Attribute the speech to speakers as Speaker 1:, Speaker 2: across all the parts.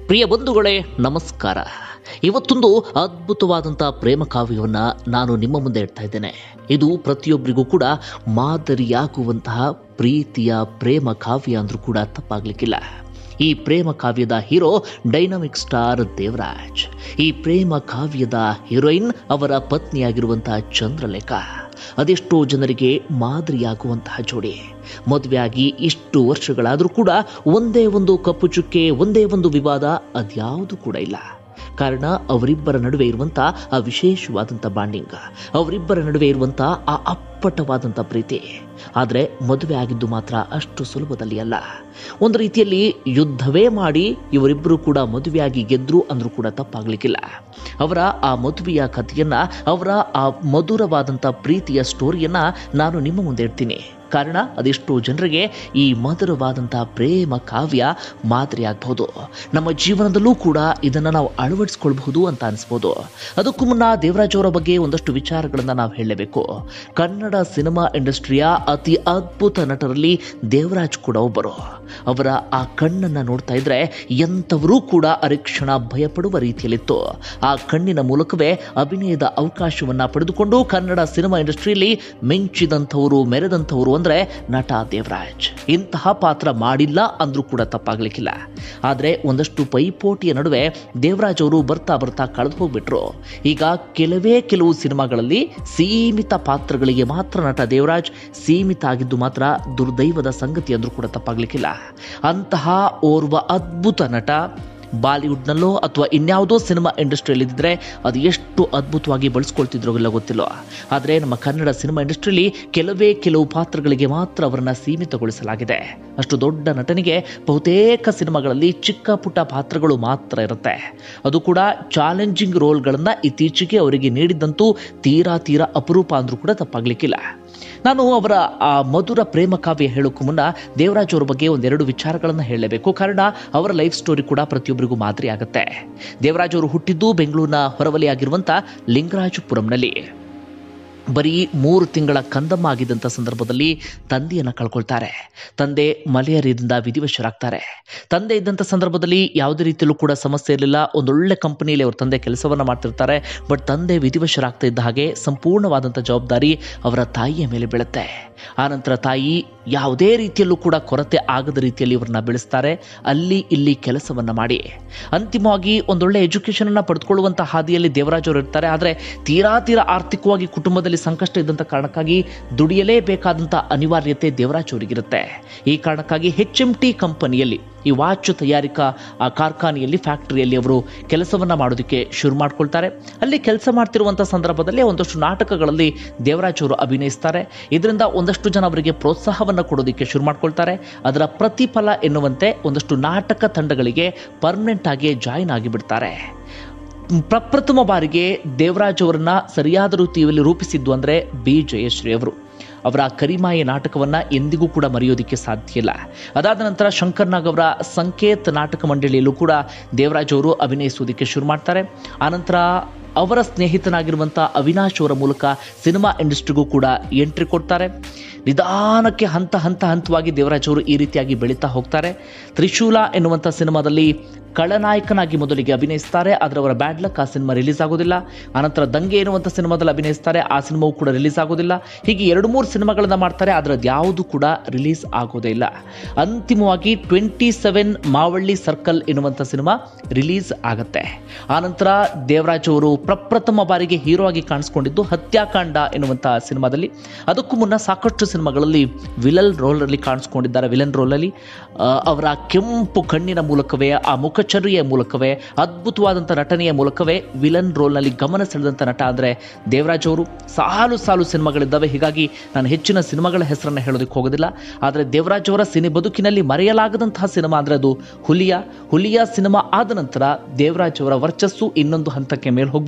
Speaker 1: ಪ್ರಿಯ ಬಂಧುಗಳೇ ನಮಸ್ಕಾರ ಇವತ್ತೊಂದು ಅದ್ಭುತವಾದಂಥ ಪ್ರೇಮ ಕಾವ್ಯವನ್ನು ನಾನು ನಿಮ್ಮ ಮುಂದೆ ಇಡ್ತಾ ಇದ್ದೇನೆ ಇದು ಪ್ರತಿಯೊಬ್ಬರಿಗೂ ಕೂಡ ಮಾದರಿಯಾಗುವಂತಹ ಪ್ರೀತಿಯ ಪ್ರೇಮ ಕಾವ್ಯ ಅಂದ್ರೂ ಕೂಡ ತಪ್ಪಾಗ್ಲಿಕ್ಕಿಲ್ಲ ಈ ಪ್ರೇಮ ಕಾವ್ಯದ ಹೀರೋ ಡೈನಮಿಕ್ ಸ್ಟಾರ್ ದೇವರಾಜ್ ಈ ಪ್ರೇಮ ಕಾವ್ಯದ ಹೀರೋಯಿನ್ ಅವರ ಪತ್ನಿಯಾಗಿರುವಂತಹ ಚಂದ್ರಲೇಖ ಅದೆಷ್ಟೋ ಜನರಿಗೆ ಮಾದರಿಯಾಗುವಂತಹ ಜೋಡಿ ಮದುವೆಯಾಗಿ ಇಷ್ಟು ವರ್ಷಗಳಾದರೂ ಕೂಡ ಒಂದೇ ಒಂದು ಕಪ್ಪು ಚುಕ್ಕೆ ಒಂದೇ ಒಂದು ವಿವಾದ ಅದ್ಯಾವುದು ಕೂಡ ಇಲ್ಲ ಕಾರಣ ಅವರಿಬ್ಬರ ನಡುವೆ ಇರುವಂಥ ಆ ವಿಶೇಷವಾದಂಥ ಬಾಂಡಿಂಗ್ ಅವರಿಬ್ಬರ ನಡುವೆ ಇರುವಂಥ ಆ ಅಪ್ಪಟವಾದಂಥ ಪ್ರೀತಿ ಆದರೆ ಮದುವೆ ಆಗಿದ್ದು ಮಾತ್ರ ಅಷ್ಟು ಸುಲಭದಲ್ಲಿ ಅಲ್ಲ ಒಂದು ರೀತಿಯಲ್ಲಿ ಯುದ್ಧವೇ ಮಾಡಿ ಇವರಿಬ್ಬರು ಕೂಡ ಮದುವೆಯಾಗಿ ಗೆದ್ರು ಅಂದ್ರೂ ಕೂಡ ತಪ್ಪಾಗ್ಲಿಕ್ಕಿಲ್ಲ ಅವರ ಆ ಮದುವೆಯ ಕಥೆಯನ್ನ ಅವರ ಆ ಮಧುರವಾದಂಥ ಪ್ರೀತಿಯ ಸ್ಟೋರಿಯನ್ನ ನಾನು ನಿಮ್ಮ ಮುಂದೆ ಇಡ್ತೀನಿ ಕಾರಣ ಅದೆಷ್ಟೋ ಜನರಿಗೆ ಈ ಮಧುರವಾದಂಥ ಪ್ರೇಮ ಕಾವ್ಯ ಮಾದರಿಯಾಗಬಹುದು ನಮ್ಮ ಜೀವನದಲ್ಲೂ ಕೂಡ ಇದನ್ನು ನಾವು ಅಳವಡಿಸ್ಕೊಳ್ಬಹುದು ಅಂತ ಅನಿಸ್ಬೋದು ಅದಕ್ಕೂ ಮುನ್ನ ದೇವರಾಜ್ ಅವರ ಬಗ್ಗೆ ಒಂದಷ್ಟು ವಿಚಾರಗಳನ್ನು ನಾವು ಹೇಳಲೇಬೇಕು ಕನ್ನಡ ಸಿನಿಮಾ ಇಂಡಸ್ಟ್ರಿಯ ಅತಿ ಅದ್ಭುತ ನಟರಲ್ಲಿ ದೇವರಾಜ್ ಕೂಡ ಒಬ್ಬರು ಅವರ ಆ ಕಣ್ಣನ್ನು ನೋಡ್ತಾ ಇದ್ರೆ ಎಂಥವರೂ ಕೂಡ ಅರಿಕ್ಷಣ ಭಯಪಡುವ ರೀತಿಯಲ್ಲಿತ್ತು ಆ ಕಣ್ಣಿನ ಮೂಲಕವೇ ಅಭಿನಯದ ಅವಕಾಶವನ್ನ ಪಡೆದುಕೊಂಡು ಕನ್ನಡ ಸಿನಿಮಾ ಇಂಡಸ್ಟ್ರಿಯಲ್ಲಿ ಮಿಂಚಿದಂಥವರು ಮೆರೆದಂಥವರು ಅಂದ್ರೆ ನಟ ದೇವರಾಜ್ ಇಂತಹ ಪಾತ್ರ ಮಾಡಿಲ್ಲ ಅಂದ್ರೂ ಕೂಡ ತಪ್ಪಾಗ್ಲಿಕ್ಕಿಲ್ಲ ಆದರೆ ಒಂದಷ್ಟು ಪೈಪೋಟಿಯ ನಡುವೆ ದೇವರಾಜ್ ಅವರು ಬರ್ತಾ ಬರ್ತಾ ಕಳೆದು ಹೋಗ್ಬಿಟ್ರು ಈಗ ಕೆಲವೇ ಕೆಲವು ಸಿನಿಮಾಗಳಲ್ಲಿ ಸೀಮಿತ ಪಾತ್ರಗಳಿಗೆ ಮಾತ್ರ ನಟ ದೇವರಾಜ್ ಸೀಮಿತ ಆಗಿದ್ದು ಮಾತ್ರ ದುರ್ದೈವದ ಸಂಗತಿ ಅಂದ್ರೂ ಕೂಡ ತಪ್ಪಾಗ್ಲಿಕ್ಕಿಲ್ಲ ಅಂತಹ ಓರ್ವ ಅದ್ಭುತ ನಟ ಬಾಲಿವುಡ್ನಲ್ಲೋ ಅಥವಾ ಇನ್ಯಾವುದೋ ಸಿನಿಮಾ ಇಂಡಸ್ಟ್ರಿಯಲ್ಲಿ ಇದ್ದಿದ್ರೆ ಅದು ಎಷ್ಟು ಅದ್ಭುತವಾಗಿ ಬಳಸ್ಕೊಳ್ತಿದ್ರೋ ಇಲ್ಲ ಗೊತ್ತಿಲ್ಲ ಆದರೆ ನಮ್ಮ ಕನ್ನಡ ಸಿನಿಮಾ ಇಂಡಸ್ಟ್ರಿಯಲ್ಲಿ ಕೆಲವೇ ಕೆಲವು ಪಾತ್ರಗಳಿಗೆ ಮಾತ್ರ ಅವರನ್ನ ಸೀಮಿತಗೊಳಿಸಲಾಗಿದೆ ಅಷ್ಟು ದೊಡ್ಡ ನಟನಿಗೆ ಬಹುತೇಕ ಸಿನಿಮಾಗಳಲ್ಲಿ ಚಿಕ್ಕ ಪುಟ್ಟ ಪಾತ್ರಗಳು ಮಾತ್ರ ಇರುತ್ತೆ ಅದು ಕೂಡ ಚಾಲೆಂಜಿಂಗ್ ರೋಲ್ಗಳನ್ನು ಇತ್ತೀಚೆಗೆ ಅವರಿಗೆ ನೀಡಿದ್ದಂತೂ ತೀರಾ ತೀರಾ ಅಪರೂಪ ಅಂದ್ರೂ ಕೂಡ ತಪ್ಪಾಗ್ಲಿಕ್ಕಿಲ್ಲ ನಾನು ಅವರ ಆ ಮಧುರ ಪ್ರೇಮ ಕಾವ್ಯ ಹೇಳೋಕ್ಕೂ ಮುನ್ನ ದೇವರಾಜ್ ಅವರ ಬಗ್ಗೆ ಒಂದೆರಡು ವಿಚಾರಗಳನ್ನು ಹೇಳಲೇಬೇಕು ಕಾರಣ ಅವರ ಲೈಫ್ ಸ್ಟೋರಿ ಕೂಡ ಪ್ರತಿಯೊಬ್ಬರಿಗೂ ಮಾದರಿ ಆಗುತ್ತೆ ದೇವರಾಜ್ ಅವರು ಹುಟ್ಟಿದ್ದು ಬೆಂಗಳೂರಿನ ಹೊರವಲಿಯಾಗಿರುವಂಥ ಲಿಂಗರಾಜಪುರಂನಲ್ಲಿ ಬರೀ ಮೂರು ತಿಂಗಳ ಕಂದಮ್ಮ ಆಗಿದ್ದಂಥ ಸಂದರ್ಭದಲ್ಲಿ ತಂದೆಯನ್ನು ಕಳ್ಕೊಳ್ತಾರೆ ತಂದೆ ಮಲೇರಿಯಾದಿಂದ ವಿಧಿವಶರಾಗ್ತಾರೆ ತಂದೆ ಇದ್ದಂಥ ಸಂದರ್ಭದಲ್ಲಿ ಯಾವುದೇ ರೀತಿಯಲ್ಲೂ ಕೂಡ ಸಮಸ್ಯೆ ಇರಲಿಲ್ಲ ಒಂದೊಳ್ಳೆ ಕಂಪನಿಯಲ್ಲಿ ಅವ್ರ ತಂದೆ ಕೆಲಸವನ್ನು ಮಾಡ್ತಿರ್ತಾರೆ ಬಟ್ ತಂದೆ ವಿಧಿವಶರಾಗ್ತಾ ಇದ್ದ ಹಾಗೆ ಸಂಪೂರ್ಣವಾದಂಥ ಜವಾಬ್ದಾರಿ ಅವರ ತಾಯಿಯ ಮೇಲೆ ಬೀಳುತ್ತೆ ಆನಂತರ ತಾಯಿ ಯಾವುದೇ ರೀತಿಯಲ್ಲೂ ಕೂಡ ಕೊರತೆ ಆಗದ ರೀತಿಯಲ್ಲಿ ಇವ್ರನ್ನ ಬೆಳೆಸ್ತಾರೆ ಅಲ್ಲಿ ಇಲ್ಲಿ ಕೆಲಸವನ್ನ ಮಾಡಿ ಅಂತಿಮವಾಗಿ ಒಂದೊಳ್ಳೆ ಎಜುಕೇಶನ್ ಅನ್ನ ಪಡೆದುಕೊಳ್ಳುವಂಥ ಹಾದಿಯಲ್ಲಿ ದೇವರಾಜ್ ಅವರು ಇರ್ತಾರೆ ಆದರೆ ತೀರಾ ತೀರಾ ಆರ್ಥಿಕವಾಗಿ ಕುಟುಂಬದಲ್ಲಿ ಸಂಕಷ್ಟ ಇದ್ದಂಥ ಕಾರಣಕ್ಕಾಗಿ ದುಡಿಯಲೇಬೇಕಾದಂಥ ಅನಿವಾರ್ಯತೆ ದೇವರಾಜ್ ಅವರಿಗಿರುತ್ತೆ ಈ ಕಾರಣಕ್ಕಾಗಿ ಹೆಚ್ ಎಂ ಟಿ ಕಂಪನಿಯಲ್ಲಿ ಈ ವಾಚ್ ತಯಾರಿಕಾ ಆ ಕಾರ್ಖಾನೆಯಲ್ಲಿ ಫ್ಯಾಕ್ಟರಿಯಲ್ಲಿ ಅವರು ಕೆಲಸವನ್ನ ಮಾಡೋದಕ್ಕೆ ಶುರು ಮಾಡ್ಕೊಳ್ತಾರೆ ಅಲ್ಲಿ ಕೆಲಸ ಮಾಡ್ತಿರುವಂಥ ಸಂದರ್ಭದಲ್ಲಿ ಒಂದಷ್ಟು ನಾಟಕಗಳಲ್ಲಿ ದೇವರಾಜ್ ಅವರು ಅಭಿನಯಿಸ್ತಾರೆ ಇದರಿಂದ ಒಂದಷ್ಟು ಜನ ಅವರಿಗೆ ಪ್ರೋತ್ಸಾಹವನ್ನು ಕೊಡೋದಕ್ಕೆ ಶುರು ಮಾಡ್ಕೊಳ್ತಾರೆ ಅದರ ಪ್ರತಿಫಲ ಎನ್ನುವಂತೆ ಒಂದಷ್ಟು ನಾಟಕ ತಂಡಗಳಿಗೆ ಪರ್ಮನೆಂಟ್ ಆಗಿ ಜಾಯಿನ್ ಆಗಿಬಿಡ್ತಾರೆ ಪ್ರಪ್ರಥಮ ಬಾರಿಗೆ ದೇವರಾಜ್ ಅವರನ್ನ ಸರಿಯಾದ ರೀತಿಯಲ್ಲಿ ರೂಪಿಸಿದ್ದು ಅಂದರೆ ಬಿ ಜಯಶ್ರೀ ಅವರು ಅವರ ಕರಿಮಾಯಿ ನಾಟಕವನ್ನು ಎಂದಿಗೂ ಕೂಡ ಮರೆಯೋದಕ್ಕೆ ಸಾಧ್ಯ ಇಲ್ಲ ಅದಾದ ನಂತರ ಶಂಕರ್ ನಾಗ್ ಅವರ ಸಂಕೇತ್ ನಾಟಕ ಮಂಡಳಿಯಲ್ಲೂ ಕೂಡ ದೇವರಾಜ್ ಅವರು ಅಭಿನಯಿಸುವುದಕ್ಕೆ ಶುರು ಮಾಡ್ತಾರೆ ಆನಂತರ ಅವರ ಸ್ನೇಹಿತನಾಗಿರುವಂಥ ಅವಿನಾಶ್ ಅವರ ಮೂಲಕ ಸಿನಿಮಾ ಇಂಡಸ್ಟ್ರಿಗೂ ಕೂಡ ಎಂಟ್ರಿ ಕೊಡ್ತಾರೆ ನಿಧಾನಕ್ಕೆ ಹಂತ ಹಂತ ಹಂತವಾಗಿ ದೇವರಾಜ್ ಅವರು ಈ ರೀತಿಯಾಗಿ ಬೆಳೀತಾ ಹೋಗ್ತಾರೆ ತ್ರಿಶೂಲ ಎನ್ನುವಂಥ ಸಿನಿಮಾದಲ್ಲಿ ಖಳನಾಯಕನಾಗಿ ಮೊದಲಿಗೆ ಅಭಿನಯಿಸ್ತಾರೆ ಆದರೆ ಅವರ ಬ್ಯಾಡ್ ಲಕ್ ಆ ಸಿನಿಮಾ ರಿಲೀಸ್ ಆಗೋದಿಲ್ಲ ಆನಂತರ ದಂಗೆ ಎನ್ನುವಂಥ ಸಿನಿಮಾದಲ್ಲಿ ಅಭಿನಯಿಸ್ತಾರೆ ಆ ಸಿನಿಮಾವು ಕೂಡ ರಿಲೀಸ್ ಆಗೋದಿಲ್ಲ ಹೀಗೆ ಎರಡು ಮೂರು ಸಿನಿಮಾಗಳನ್ನ ಮಾಡ್ತಾರೆ ಆದರೆ ಅದ್ಯಾವುದು ಕೂಡ ರಿಲೀಸ್ ಆಗೋದೇ ಇಲ್ಲ ಅಂತಿಮವಾಗಿ ಟ್ವೆಂಟಿ ಸೆವೆನ್ ಮಾವಳ್ಳಿ ಸರ್ಕಲ್ ಎನ್ನುವಂಥ ಸಿನಿಮಾ ರಿಲೀಸ್ ಆಗುತ್ತೆ ಆನಂತರ ದೇವರಾಜ್ ಅವರು ಪ್ರಪ್ರಥಮ ಬಾರಿಗೆ ಹೀರೋ ಆಗಿ ಕಾಣಿಸ್ಕೊಂಡಿದ್ದು ಹತ್ಯಾಕಾಂಡ ಎನ್ನುವಂಥ ಸಿನಿಮಾದಲ್ಲಿ ಅದಕ್ಕೂ ಮುನ್ನ ಸಾಕಷ್ಟು ಸಿನಿಮಾಗಳಲ್ಲಿ ವಿಲಲ್ ರೋಲಲ್ಲಿ ಕಾಣಿಸ್ಕೊಂಡಿದ್ದಾರೆ ವಿಲನ್ ರೋಲಲ್ಲಿ ಆ, ಅವರ ಕೆಂಪು ಕಣ್ಣಿನ ಮೂಲಕವೇ ಆ ಮುಖಚರ್ಯೆಯ ಮೂಲಕವೇ ಅದ್ಭುತವಾದಂಥ ನಟನೆಯ ಮೂಲಕವೇ ವಿಲನ್ ರೋಲ್ನಲ್ಲಿ ಗಮನ ಸೆಳೆದಂಥ ನಟ ಅಂದರೆ ದೇವರಾಜ್ ಅವರು ಸಾಲು ಸಾಲು ಸಿನಿಮಾಗಳಿದ್ದಾವೆ ಹೀಗಾಗಿ ನಾನು ಹೆಚ್ಚಿನ ಸಿನಿಮಾಗಳ ಹೆಸರನ್ನು ಹೇಳೋದಕ್ಕೆ ಹೋಗೋದಿಲ್ಲ ಆದರೆ ದೇವರಾಜ್ ಅವರ ಸಿನಿ ಬದುಕಿನಲ್ಲಿ ಮರೆಯಲಾಗದಂತಹ ಸಿನಿಮಾ ಅಂದರೆ ಅದು ಹುಲಿಯ ಹುಲಿಯ ಸಿನಿಮಾ ಆದ ನಂತರ ದೇವರಾಜ್ ಅವರ ವರ್ಚಸ್ಸು ಇನ್ನೊಂದು ಹಂತಕ್ಕೆ ಮೇಲೆ ಹೋಗ್ಬಿಡುತ್ತೆ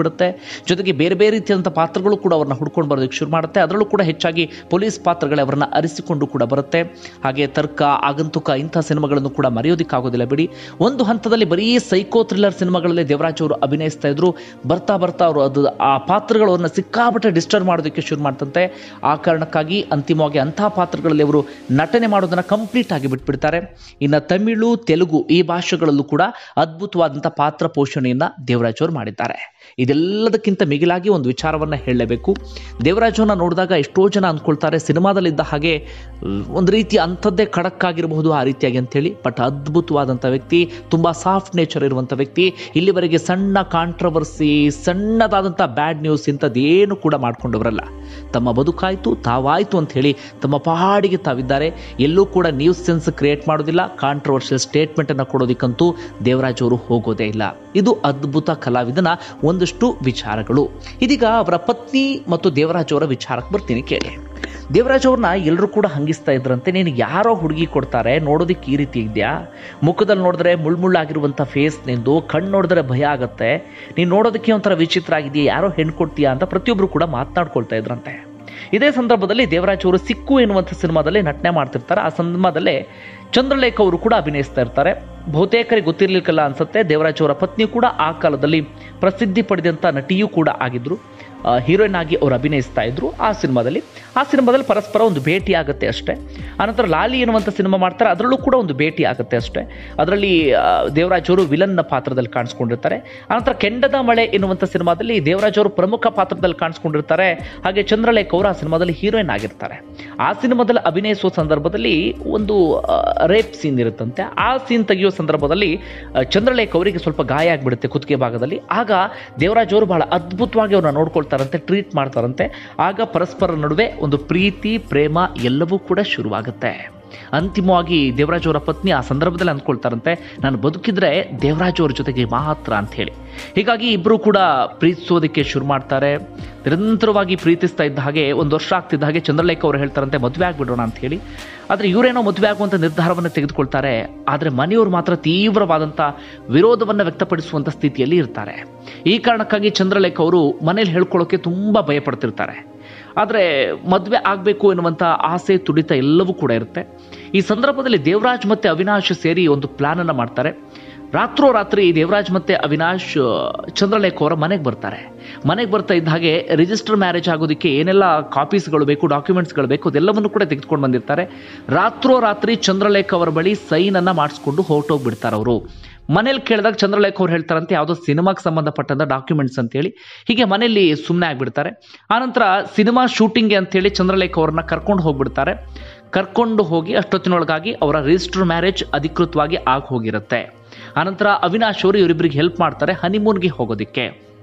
Speaker 1: ಬಿಡುತ್ತೆ ಜೊತೆಗೆ ಬೇರೆ ಬೇರೆ ರೀತಿಯಾದಂಥ ಪಾತ್ರಗಳು ಕೂಡ ಅವ್ರನ್ನ ಹುಡ್ಕೊಂಡು ಬರೋದಕ್ಕೆ ಶುರು ಮಾಡುತ್ತೆ ಅದರಲ್ಲೂ ಕೂಡ ಹೆಚ್ಚಾಗಿ ಪೊಲೀಸ್ ಪಾತ್ರಗಳೇ ಅವರನ್ನ ಅರಿಸಿಕೊಂಡು ಕೂಡ ಬರುತ್ತೆ ಹಾಗೆ ತರ್ಕ ಆಗಂತುಕ ಇಂಥ ಸಿನಿಮಾಗಳನ್ನು ಕೂಡ ಮರೆಯೋದಕ್ಕಾಗೋದಿಲ್ಲ ಬಿಡಿ ಒಂದು ಹಂತದಲ್ಲಿ ಬರೀ ಸೈಕೋ ಥ್ರಿಲ್ಲರ್ ಸಿನಿಮಾಗಳಲ್ಲಿ ದೇವರಾಜ್ ಅವರು ಅಭಿನಯಿಸ್ತಾ ಇದ್ರು ಬರ್ತಾ ಬರ್ತಾ ಅವರು ಅದು ಆ ಪಾತ್ರಗಳು ಅವ್ರನ್ನ ಸಿಕ್ಕಾಪಟ್ಟೆ ಡಿಸ್ಟರ್ಬ್ ಮಾಡೋದಕ್ಕೆ ಶುರು ಮಾಡ್ತಂತೆ ಆ ಕಾರಣಕ್ಕಾಗಿ ಅಂತಿಮವಾಗಿ ಅಂತಹ ಪಾತ್ರಗಳಲ್ಲಿ ಅವರು ನಟನೆ ಮಾಡೋದನ್ನ ಕಂಪ್ಲೀಟ್ ಆಗಿ ಬಿಟ್ಬಿಡ್ತಾರೆ ಇನ್ನು ತಮಿಳು ತೆಲುಗು ಈ ಭಾಷೆಗಳಲ್ಲೂ ಕೂಡ ಅದ್ಭುತವಾದಂಥ ಪಾತ್ರ ಪೋಷಣೆಯನ್ನ ದೇವರಾಜ್ ಅವರು ಮಾಡಿದ್ದಾರೆ ಇದೆಲ್ಲದಕ್ಕಿಂತ ಮಿಗಿಲಾಗಿ ಒಂದು ವಿಚಾರವನ್ನ ಹೇಳಲೇಬೇಕು ದೇವರಾಜವನ್ನ ನೋಡಿದಾಗ ಎಷ್ಟೋ ಜನ ಅಂದ್ಕೊಳ್ತಾರೆ ಸಿನಿಮಾದಲ್ಲಿದ್ದ ಹಾಗೆ ಅಹ್, ಒಂದು ರೀತಿ ಅಂಥದ್ದೇ ಖಡಕ್ ಆಗಿರಬಹುದು ಆ ರೀತಿಯಾಗಿ ಅಂತೇಳಿ ಬಟ್ ಅದ್ಭುತವಾದಂಥ ವ್ಯಕ್ತಿ ತುಂಬ ಸಾಫ್ಟ್ ನೇಚರ್ ಇರುವಂಥ ವ್ಯಕ್ತಿ ಇಲ್ಲಿವರೆಗೆ ಸಣ್ಣ ಕಾಂಟ್ರವರ್ಸಿ ಸಣ್ಣದಾದಂಥ ಬ್ಯಾಡ್ ನ್ಯೂಸ್ ಇಂಥದ್ದೇನು ಕೂಡ ಮಾಡ್ಕೊಂಡವರಲ್ಲ ತಮ್ಮ ಬದುಕಾಯಿತು ತಾವಾಯಿತು ಅಂತ ಹೇಳಿ ತಮ್ಮ ಪಹಾಡಿಗೆ ತಾವಿದ್ದಾರೆ ಎಲ್ಲೂ ಕೂಡ ನ್ಯೂಸ್ ಸೆನ್ಸ್ ಕ್ರಿಯೇಟ್ ಮಾಡೋದಿಲ್ಲ ಕಾಂಟ್ರವರ್ಷಿಯಲ್ ಸ್ಟೇಟ್ಮೆಂಟನ್ನು ಕೊಡೋದಕ್ಕಂತೂ ದೇವರಾಜ್ ಅವರು ಹೋಗೋದೇ ಇಲ್ಲ ಇದು ಅದ್ಭುತ ಕಲಾವಿದನ ಒಂದಷ್ಟು ವಿಚಾರಗಳು ಇದೀಗ ಅವರ ಪತ್ನಿ ಮತ್ತು ದೇವರಾಜ್ ಅವರ ವಿಚಾರಕ್ಕೆ ಬರ್ತೀನಿ ಕೇಳಿ ದೇವರಾಜ್ ಅವ್ರನ್ನ ಎಲ್ಲರೂ ಕೂಡ ಹಂಗಿಸ್ತಾ ಇದ್ರಂತೆ ನೀನು ಯಾರೋ ಹುಡುಗಿ ಕೊಡ್ತಾರೆ ನೋಡೋದಕ್ಕೆ ಈ ರೀತಿ ಇದೆಯಾ ಮುಖದಲ್ಲಿ ನೋಡಿದ್ರೆ ಮುಳ್ಮುಳ್ಳಾಗಿರುವಂಥ ಫೇಸ್ ನಿಂದು ಕಣ್ಣು ನೋಡಿದ್ರೆ ಭಯ ಆಗುತ್ತೆ ನೀನು ನೋಡೋದಕ್ಕೆ ಒಂಥರ ವಿಚಿತ್ರ ಆಗಿದೆಯಾ ಯಾರೋ ಹೆಣ್ಣು ಕೊಡ್ತೀಯಾ ಅಂತ ಪ್ರತಿಯೊಬ್ಬರು ಕೂಡ ಮಾತನಾಡ್ಕೊಳ್ತಾ ಇದ್ರಂತೆ ಇದೇ ಸಂದರ್ಭದಲ್ಲಿ ದೇವರಾಜ್ ಅವರು ಸಿಕ್ಕು ಎನ್ನುವಂಥ ಸಿನಿಮಾದಲ್ಲಿ ನಟನೆ ಮಾಡ್ತಿರ್ತಾರೆ ಆ ಸಿನಿಮಾದಲ್ಲೇ ಚಂದ್ರಲೇಖ ಅವರು ಕೂಡ ಅಭಿನಯಿಸ್ತಾ ಇರ್ತಾರೆ ಬಹುತೇಕರಿಗೆ ಗೊತ್ತಿರ್ಲಿಕ್ಕಿಲ್ಲ ಅನ್ಸುತ್ತೆ ದೇವರಾಜ್ ಅವರ ಪತ್ನಿ ಕೂಡ ಆ ಕಾಲದಲ್ಲಿ ಪ್ರಸಿದ್ಧಿ ಪಡೆದಂಥ ನಟಿಯೂ ಕೂಡ ಆಗಿದ್ರು ಹೀರೋಯಿನ್ ಆಗಿ ಅವರು ಅಭಿನಯಿಸ್ತಾ ಇದ್ರು ಆ ಸಿನಿಮಾದಲ್ಲಿ ಆ ಸಿನಿಮಾದಲ್ಲಿ ಪರಸ್ಪರ ಒಂದು ಭೇಟಿ ಆಗುತ್ತೆ ಅಷ್ಟೇ ಆನಂತರ ಲಾಲಿ ಎನ್ನುವಂಥ ಸಿನಿಮಾ ಮಾಡ್ತಾರೆ ಅದರಲ್ಲೂ ಕೂಡ ಒಂದು ಭೇಟಿ ಆಗುತ್ತೆ ಅಷ್ಟೇ ಅದರಲ್ಲಿ ಆ, ದೇವರಾಜ್ ಅವರು ವಿಲನ್ನ ಪಾತ್ರದಲ್ಲಿ ಕಾಣಿಸ್ಕೊಂಡಿರ್ತಾರೆ ಆನಂತರ ಕೆಂಡದ ಮಳೆ ಎನ್ನುವಂಥ ಸಿನಿಮಾದಲ್ಲಿ ದೇವರಾಜ್ ಅವರು ಪ್ರಮುಖ ಪಾತ್ರದಲ್ಲಿ ಕಾಣಿಸ್ಕೊಂಡಿರ್ತಾರೆ ಹಾಗೆ ಚಂದ್ರಲೇಖ ಅವರು ಆ ಸಿನಿಮಾದಲ್ಲಿ ಹೀರೋಯಿನ್ ಆಗಿರ್ತಾರೆ ಆ ಸಿನಿಮಾದಲ್ಲಿ ಅಭಿನಯಿಸುವ ಸಂದರ್ಭದಲ್ಲಿ ಒಂದು ರೇಪ್ ಸೀನ್ ಇರುತ್ತಂತೆ ಆ ಸೀನ್ ತೆಗೆಯುವ ಸಂದರ್ಭದಲ್ಲಿ ಆ, ಚಂದ್ರಲೇಖ ಅವರಿಗೆ ಸ್ವಲ್ಪ ಗಾಯ ಆಗಿಬಿಡುತ್ತೆ ಕುತ್ತಿಗೆ ಭಾಗದಲ್ಲಿ ಆಗ ದೇವರಾಜ್ ಅವರು ಬಹಳ ಅದ್ಭುತವಾಗಿ ಅವ್ರನ್ನ ನೋಡ್ಕೊಳ್ತಾರಂತೆ ಟ್ರೀಟ್ ಮಾಡ್ತಾರಂತೆ ಆಗ ಪರಸ್ಪರ ನಡುವೆ ಒಂದು ಪ್ರೀತಿ ಪ್ರೇಮ ಎಲ್ಲವೂ ಕೂಡ ಶುರುವಾಗುತ್ತೆ ಅಂತಿಮವಾಗಿ ದೇವರಾಜ್ ಅವರ ಪತ್ನಿ ಆ ಸಂದರ್ಭದಲ್ಲಿ ಅಂದ್ಕೊಳ್ತಾರಂತೆ ನಾನು ಬದುಕಿದ್ರೆ ದೇವರಾಜ್ ಅವ್ರ ಜೊತೆಗೆ ಮಾತ್ರ ಅಂತ ಹೇಳಿ ಹೀಗಾಗಿ ಇಬ್ಬರು ಕೂಡ ಪ್ರೀತಿಸೋದಕ್ಕೆ ಶುರು ಮಾಡ್ತಾರೆ ನಿರಂತರವಾಗಿ ಪ್ರೀತಿಸ್ತಾ ಇದ್ದ ಹಾಗೆ ಒಂದು ವರ್ಷ ಆಗ್ತಿದ್ದ ಹಾಗೆ ಚಂದ್ರಲೇಖ ಅವರು ಹೇಳ್ತಾರಂತೆ ಮದುವೆ ಆಗ್ಬಿಡೋಣ ಅಂತ ಹೇಳಿ ಆದರೆ ಇವರೇನೋ ಮದುವೆ ಆಗುವಂಥ ನಿರ್ಧಾರವನ್ನು ತೆಗೆದುಕೊಳ್ತಾರೆ ಆದರೆ ಮನೆಯವರು ಮಾತ್ರ ತೀವ್ರವಾದಂಥ ವಿರೋಧವನ್ನು ವ್ಯಕ್ತಪಡಿಸುವಂಥ ಸ್ಥಿತಿಯಲ್ಲಿ ಇರ್ತಾರೆ ಈ ಕಾರಣಕ್ಕಾಗಿ ಚಂದ್ರಲೇಖ ಅವರು ಮನೇಲಿ ಹೇಳ್ಕೊಳ್ಳೋಕೆ ತುಂಬ ಭಯಪಡ್ತಿರ್ತಾರೆ ಆದರೆ ಮದುವೆ ಆಗಬೇಕು ಎನ್ನುವಂಥ ಆಸೆ ತುಡಿತ ಎಲ್ಲವೂ ಕೂಡ ಇರುತ್ತೆ ಈ ಸಂದರ್ಭದಲ್ಲಿ ದೇವರಾಜ್ ಮತ್ತು ಅವಿನಾಶ್ ಸೇರಿ ಒಂದು ಪ್ಲಾನನ್ನು ಮಾಡ್ತಾರೆ ರಾತ್ರೋರಾತ್ರಿ ದೇವರಾಜ್ ಮತ್ತು ಅವಿನಾಶ್ ಆ, ಚಂದ್ರಲೇಖ ಅವರ ಮನೆಗೆ ಬರ್ತಾರೆ ಮನೆಗೆ ಬರ್ತಾ ಇದ್ದ ಹಾಗೆ ರಿಜಿಸ್ಟರ್ ಮ್ಯಾರೇಜ್ ಆಗೋದಕ್ಕೆ ಏನೆಲ್ಲ ಕಾಪೀಸ್ಗಳು ಬೇಕು ಡಾಕ್ಯುಮೆಂಟ್ಸ್ಗಳು ಬೇಕು ಅದೆಲ್ಲವನ್ನು ಕೂಡ ತೆಗೆದುಕೊಂಡು ಬಂದಿರ್ತಾರೆ ರಾತ್ರೋರಾತ್ರಿ ಚಂದ್ರಲೇಖ ಅವರ ಬಳಿ ಸೈನನ್ನು ಮಾಡಿಸ್ಕೊಂಡು ಹೊರಟೋಗ್ಬಿಡ್ತಾರೆ ಅವರು ಮನೇಲಿ ಕೇಳಿದಾಗ ಚಂದ್ರಲೇಖ ಅವ್ರು ಹೇಳ್ತಾರಂತೆ ಯಾವುದೋ ಸಿನಿಮಾಗೆ ಸಂಬಂಧಪಟ್ಟಂಥ ಡಾಕ್ಯುಮೆಂಟ್ಸ್ ಅಂತೇಳಿ ಹೀಗೆ ಮನೆಯಲ್ಲಿ ಸುಮ್ಮನೆ ಆಗಿಬಿಡ್ತಾರೆ ಆನಂತರ ಸಿನಿಮಾ ಶೂಟಿಂಗ್ಗೆ ಅಂತೇಳಿ ಚಂದ್ರಲೇಖ ಅವ್ರನ್ನ ಕರ್ಕೊಂಡು ಹೋಗ್ಬಿಡ್ತಾರೆ ಕರ್ಕೊಂಡು ಹೋಗಿ ಅಷ್ಟೊತ್ತಿನೊಳಗಾಗಿ ಅವರ ರಿಜಿಸ್ಟರ್ ಮ್ಯಾರೇಜ್ ಅಧಿಕೃತವಾಗಿ ಆಗಿ ಹೋಗಿರುತ್ತೆ ಆನಂತರ ಅವಿನಾಶ್ ಅವರು ಇವರಿಬ್ಬರಿಗೆ ಹೆಲ್ಪ್ ಮಾಡ್ತಾರೆ ಹನಿಮೂನ್ಗೆ ಹೋಗೋದಕ್ಕೆ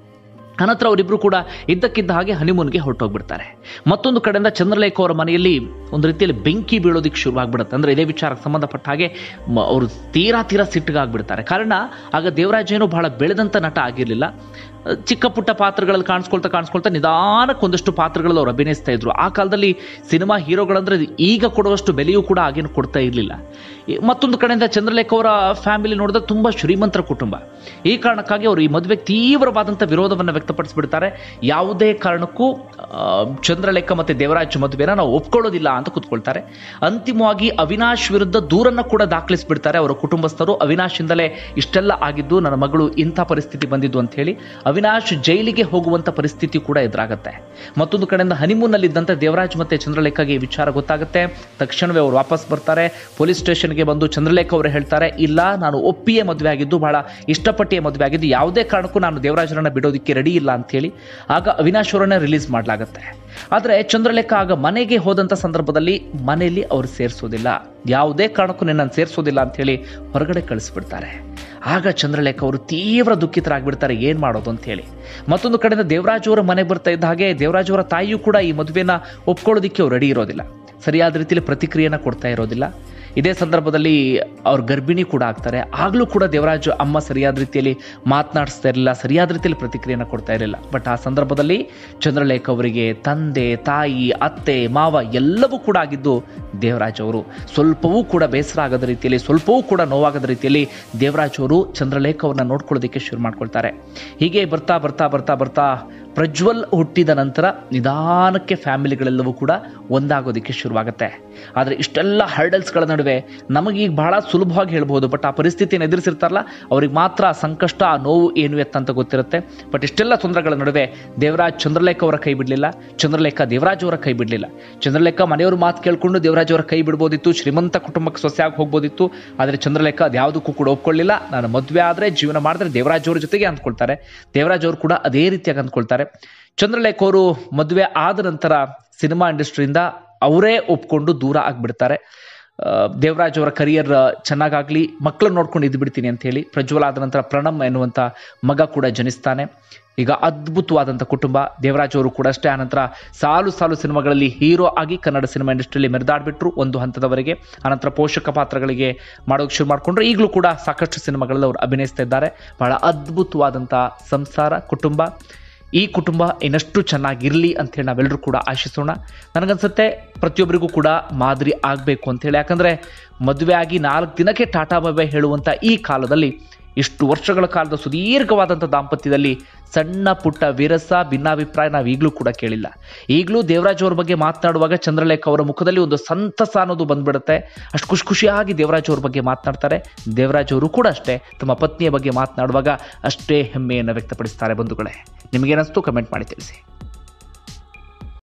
Speaker 1: ಅನಂತರ ಅವರಿಬ್ಬರು ಕೂಡ ಇದ್ದಕ್ಕಿದ್ದ ಹಾಗೆ ಹನಿಮೂನ್ಗೆ ಹೊರಟೋಗ್ಬಿಡ್ತಾರೆ ಮತ್ತೊಂದು ಕಡೆಯಿಂದ ಚಂದ್ರಲೇಖ ಅವರ ಮನೆಯಲ್ಲಿ ಒಂದು ರೀತಿಯಲ್ಲಿ ಬೆಂಕಿ ಬೀಳೋದಕ್ಕೆ ಶುರುವಾಗ್ಬಿಡುತ್ತೆ ಅಂದರೆ ಇದೇ ವಿಚಾರಕ್ಕೆ ಸಂಬಂಧಪಟ್ಟ ಹಾಗೆ ಮ- ಅವರು ತೀರಾ ತೀರಾ ಸಿಟ್ಟಿಗಾಗ್ಬಿಡ್ತಾರೆ ಕಾರಣ ಆಗ ದೇವರಾಜ್ ಏನು ಬಹಳ ಬೆಳೆದಂಥ ನಟ ಆಗಿರಲಿಲ್ಲ ಚಿಕ್ಕ ಪುಟ್ಟ ಪಾತ್ರಗಳಲ್ಲಿ ಕಾಣಿಸ್ಕೊಳ್ತಾ ಕಾಣಿಸ್ಕೊಳ್ತಾ ನಿಧಾನಕ್ಕೆ ಒಂದಷ್ಟು ಪಾತ್ರಗಳಲ್ಲಿ ಅವ್ರು ಅಭಿನಯಿಸ್ತಾ ಇದ್ರು ಆ ಕಾಲದಲ್ಲಿ ಸಿನಿಮಾ ಹೀರೋಗಳಂದ್ರೆ ಈಗ ಕೊಡುವಷ್ಟು ಬೆಲೆಯೂ ಕೂಡ ಆಗೇನು ಕೊಡ್ತಾ ಇರಲಿಲ್ಲ ಮತ್ತೊಂದು ಕಡೆಯಿಂದ ಚಂದ್ರಲೇಖ ಅವರ ಫ್ಯಾಮಿಲಿ ನೋಡಿದ್ರೆ ತುಂಬ ಶ್ರೀಮಂತರ ಕುಟುಂಬ ಈ ಕಾರಣಕ್ಕಾಗಿ ಅವರು ಈ ಮದುವೆಗೆ ತೀವ್ರವಾದಂಥ ವಿರೋಧವನ್ನು ವ್ಯಕ್ತಪಡಿಸ್ಬಿಡ್ತಾರೆ ಯಾವುದೇ ಕಾರಣಕ್ಕೂ ಆ, ಚಂದ್ರಲೇಖ ಮತ್ತು ದೇವರಾಜ್ ಮದುವೆನ ನಾವು ಒಪ್ಕೊಳ್ಳೋದಿಲ್ಲ ಅಂತ ಕೂತ್ಕೊಳ್ತಾರೆ ಅಂತಿಮವಾಗಿ ಅವಿನಾಶ್ ವಿರುದ್ಧ ದೂರನ್ನ ಕೂಡ ದಾಖಲಿಸ್ಬಿಡ್ತಾರೆ ಅವರ ಕುಟುಂಬಸ್ಥರು ಅವಿನಾಶಿಂದಲೇ ಇಷ್ಟೆಲ್ಲ ಆಗಿದ್ದು ನನ್ನ ಮಗಳು ಇಂಥ ಪರಿಸ್ಥಿತಿ ಬಂದಿದ್ದು ಅಂತ ಹೇಳಿ ಅವಿನಾಶ್ ಜೈಲಿಗೆ ಹೋಗುವಂಥ ಪರಿಸ್ಥಿತಿ ಕೂಡ ಎದುರಾಗುತ್ತೆ ಮತ್ತೊಂದು ಕಡೆಯಿಂದ ಹನಿಮೂನ್ನಲ್ಲಿದ್ದಂಥ ದೇವರಾಜ್ ಮತ್ತೆ ಚಂದ್ರಲೇಖಗೆ ಈ ವಿಚಾರ ಗೊತ್ತಾಗುತ್ತೆ ತಕ್ಷಣವೇ ಅವರು ವಾಪಸ್ ಬರ್ತಾರೆ ಪೊಲೀಸ್ ಸ್ಟೇಷನ್ಗೆ ಬಂದು ಚಂದ್ರಲೇಖ ಅವರು ಹೇಳ್ತಾರೆ ಇಲ್ಲ ನಾನು ಒಪ್ಪಿಯೇ ಮದುವೆ ಆಗಿದ್ದು ಬಹಳ ಇಷ್ಟಪಟ್ಟಿಯೇ ಮದುವೆ ಆಗಿದ್ದು ಯಾವುದೇ ಕಾರಣಕ್ಕೂ ನಾನು ದೇವರಾಜರನ್ನ ಬಿಡೋದಕ್ಕೆ ರೆಡಿ ಇಲ್ಲ ಅಂತ ಹೇಳಿ ಆಗ ಅವಿನಾಶ್ ಅವರನ್ನ ರಿಲೀಸ್ ಮಾಡಲಾಗುತ್ತೆ ಆದರೆ ಚಂದ್ರಲೇಖ ಆಗ ಮನೆಗೆ ಹೋದಂಥ ಸಂದರ್ಭದಲ್ಲಿ ಮನೆಯಲ್ಲಿ ಅವರು ಸೇರಿಸೋದಿಲ್ಲ ಯಾವುದೇ ಕಾರಣಕ್ಕೂ ನಿನ್ನನ್ನು ಸೇರಿಸೋದಿಲ್ಲ ಅಂತ ಹೇಳಿ ಹೊರಗಡೆ ಕಳಿಸ್ಬಿಡ್ತಾರೆ ಆಗ ಚಂದ್ರಲೇಖ ಅವರು ತೀವ್ರ ದುಃಖಿತರಾಗ್ಬಿಡ್ತಾರೆ ಏನು ಮಾಡೋದು ಅಂತ ಹೇಳಿ ಮತ್ತೊಂದು ಕಡೆಯಿಂದ ದೇವರಾಜ್ ಅವರ ಮನೆಗೆ ಬರ್ತಾ ಇದ್ದ ಹಾಗೆ ದೇವರಾಜ್ ಅವರ ತಾಯಿಯೂ ಕೂಡ ಈ ಮದುವೆನ ಒಪ್ಕೊಳ್ಳೋದಿಕ್ಕೆ ಅವ್ರು ರೆಡಿ ಇರೋದಿಲ್ಲ ಸರಿಯಾದ ರೀತಿಯಲ್ಲಿ ಪ್ರತಿಕ್ರಿಯೆನ ಕೊಡ್ತಾ ಇರೋದಿಲ್ಲ
Speaker 2: ಇದೇ ಸಂದರ್ಭದಲ್ಲಿ ಅವ್ರ ಗರ್ಭಿಣಿ ಕೂಡ ಆಗ್ತಾರೆ ಆಗಲೂ ಕೂಡ ದೇವರಾಜ್ ಅಮ್ಮ ಸರಿಯಾದ ರೀತಿಯಲ್ಲಿ ಮಾತನಾಡಿಸ್ತಾ ಇರಲಿಲ್ಲ ಸರಿಯಾದ ರೀತಿಯಲ್ಲಿ ಪ್ರತಿಕ್ರಿಯೆಯನ್ನು ಕೊಡ್ತಾ ಇರಲಿಲ್ಲ ಬಟ್ ಆ ಸಂದರ್ಭದಲ್ಲಿ ಚಂದ್ರಲೇಖ ಅವರಿಗೆ ತಂದೆ ತಾಯಿ ಅತ್ತೆ ಮಾವ ಎಲ್ಲವೂ ಕೂಡ ಆಗಿದ್ದು ದೇವರಾಜ್ ಅವರು ಸ್ವಲ್ಪವೂ ಕೂಡ ಬೇಸರ ಆಗದ ರೀತಿಯಲ್ಲಿ ಸ್ವಲ್ಪವೂ ಕೂಡ ನೋವಾಗದ ರೀತಿಯಲ್ಲಿ ದೇವರಾಜ್ ಅವರು ಚಂದ್ರಲೇಖ ಅವ್ರನ್ನ ನೋಡ್ಕೊಳ್ಳೋದಕ್ಕೆ ಶುರು ಮಾಡ್ಕೊಳ್ತಾರೆ ಹೀಗೆ ಬರ್ತಾ ಬರ್ತಾ ಬರ್ತಾ ಬರ್ತಾ ಪ್ರಜ್ವಲ್ ಹುಟ್ಟಿದ ನಂತರ ನಿಧಾನಕ್ಕೆ ಫ್ಯಾಮಿಲಿಗಳೆಲ್ಲವೂ ಕೂಡ ಒಂದಾಗೋದಕ್ಕೆ ಶುರುವಾಗುತ್ತೆ ಆದರೆ ಇಷ್ಟೆಲ್ಲ ಹರ್ಡಲ್ಸ್ಗಳ ನಡುವೆ ನಮಗೀಗ ಬಹಳ ಸುಲಭವಾಗಿ ಹೇಳ್ಬೋದು ಬಟ್ ಆ ಪರಿಸ್ಥಿತಿಯನ್ನು ಎದುರಿಸಿರ್ತಾರಲ್ಲ ಅವ್ರಿಗೆ ಮಾತ್ರ ಆ ಸಂಕಷ್ಟ ಆ ನೋವು ಏನು ಎತ್ತಂತ ಗೊತ್ತಿರುತ್ತೆ ಬಟ್ ಇಷ್ಟೆಲ್ಲ ತೊಂದರೆಗಳ ನಡುವೆ ದೇವರಾಜ್ ಚಂದ್ರಲೇಖ ಅವರ ಕೈ ಬಿಡಲಿಲ್ಲ ಚಂದ್ರಲೇಖ ದೇವರಾಜ್ ಅವರ ಕೈ ಬಿಡಲಿಲ್ಲ ಚಂದ್ರಲೇಖ ಮನೆಯವ್ರ ಮಾತು ಕೇಳ್ಕೊಂಡು ದೇವರಾಜ್ ಅವರ ಕೈ ಬಿಡ್ಬೋದಿತ್ತು ಶ್ರೀಮಂತ ಕುಟುಂಬಕ್ಕೆ ಸೊಸೆಯಾಗಿ ಹೋಗ್ಬೋದಿತ್ತು ಆದರೆ ಚಂದ್ರಲೇಖ ಅದ್ಯಾವುದಕ್ಕೂ ಕೂಡ ಒಪ್ಕೊಳ್ಳಿಲ್ಲ ನಾನು ಮದುವೆ ಆದರೆ ಜೀವನ ಮಾಡಿದ್ರೆ ದೇವರಾಜ್ ಅವ್ರ ಜೊತೆಗೆ ಅಂದ್ಕೊಳ್ತಾರೆ ದೇವರಾಜ್ ಅವರು ಕೂಡ ಅದೇ ರೀತಿಯಾಗಿ ಅಂದ್ಕೊಳ್ತಾರೆ ಚಂದ್ರಲೇಖ ಅವರು ಮದುವೆ ಆದ ನಂತರ ಸಿನಿಮಾ ಇಂಡಸ್ಟ್ರಿಯಿಂದ ಅವರೇ ಒಪ್ಕೊಂಡು ದೂರ ಆಗ್ಬಿಡ್ತಾರೆ ಆ, ದೇವರಾಜ್ ಅವರ ಕರಿಯರ್ ಚೆನ್ನಾಗಾಗ್ಲಿ ಮಕ್ಕಳನ್ನ ನೋಡ್ಕೊಂಡು ಇದ್ದು ಬಿಡ್ತೀನಿ ಅಂತ ಹೇಳಿ ಪ್ರಜ್ವಲ್ ಆದ ನಂತರ ಪ್ರಣಮ್ ಎನ್ನುವಂಥ ಮಗ ಕೂಡ ಜನಿಸ್ತಾನೆ ಈಗ ಅದ್ಭುತವಾದಂಥ ಕುಟುಂಬ ದೇವರಾಜ್ ಅವರು ಕೂಡ ಅಷ್ಟೇ ಆನಂತರ ಸಾಲು ಸಾಲು ಸಿನಿಮಾಗಳಲ್ಲಿ ಹೀರೋ ಆಗಿ ಕನ್ನಡ ಸಿನಿಮಾ ಇಂಡಸ್ಟ್ರಿಯಲ್ಲಿ ಮೆರೆದಾಡ್ಬಿಟ್ರು ಒಂದು ಹಂತದವರೆಗೆ ಆನಂತರ ಪೋಷಕ ಪಾತ್ರಗಳಿಗೆ ಮಾಡೋಕೆ ಶುರು ಮಾಡಿಕೊಂಡ್ರು ಈಗಲೂ ಕೂಡ ಸಾಕಷ್ಟು ಸಿನಿಮಾಗಳಲ್ಲಿ ಅವರು ಅಭಿನಯಿಸ್ತಾ ಇದ್ದಾರೆ ಬಹಳ ಅದ್ಭುತವಾದಂಥ ಸಂಸಾರ ಕುಟುಂಬ ಈ ಕುಟುಂಬ ಇನ್ನಷ್ಟು ಚೆನ್ನಾಗಿರಲಿ ಅಂತೇಳಿ ನಾವೆಲ್ಲರೂ ಕೂಡ ಆಶಿಸೋಣ ನನಗನ್ಸುತ್ತೆ ಪ್ರತಿಯೊಬ್ಬರಿಗೂ ಕೂಡ ಮಾದರಿ ಆಗಬೇಕು ಅಂತೇಳಿ ಯಾಕಂದರೆ ಮದುವೆ ಆಗಿ ನಾಲ್ಕು ದಿನಕ್ಕೆ ಟಾಟಾ ಬಾಬೆ ಹೇಳುವಂಥ ಈ ಕಾಲದಲ್ಲಿ ಇಷ್ಟು ವರ್ಷಗಳ ಕಾಲದ ಸುದೀರ್ಘವಾದಂಥ ದಾಂಪತ್ಯದಲ್ಲಿ ಸಣ್ಣ ಪುಟ್ಟ ವಿರಸ ಭಿನ್ನಾಭಿಪ್ರಾಯ ನಾವು ಈಗಲೂ ಕೂಡ ಕೇಳಿಲ್ಲ ಈಗಲೂ ದೇವರಾಜ್ ಅವ್ರ ಬಗ್ಗೆ ಮಾತನಾಡುವಾಗ ಚಂದ್ರಲೇಖ ಅವರ ಮುಖದಲ್ಲಿ ಒಂದು ಸಂತಸ ಅನ್ನೋದು ಬಂದ್ಬಿಡುತ್ತೆ ಅಷ್ಟು ಖುಷಿ ಖುಷಿಯಾಗಿ ದೇವರಾಜ್ ಅವ್ರ ಬಗ್ಗೆ ಮಾತನಾಡ್ತಾರೆ ದೇವರಾಜ್ ಅವರು ಕೂಡ ಅಷ್ಟೇ ತಮ್ಮ ಪತ್ನಿಯ ಬಗ್ಗೆ ಮಾತನಾಡುವಾಗ ಅಷ್ಟೇ ಹೆಮ್ಮೆಯನ್ನು ವ್ಯಕ್ತಪಡಿಸ್ತಾರೆ ಬಂಧುಗಳೇ ನಿಮಗೇನಸ್ತು ಕಮೆಂಟ್ ಮಾಡಿ ತಿಳಿಸಿ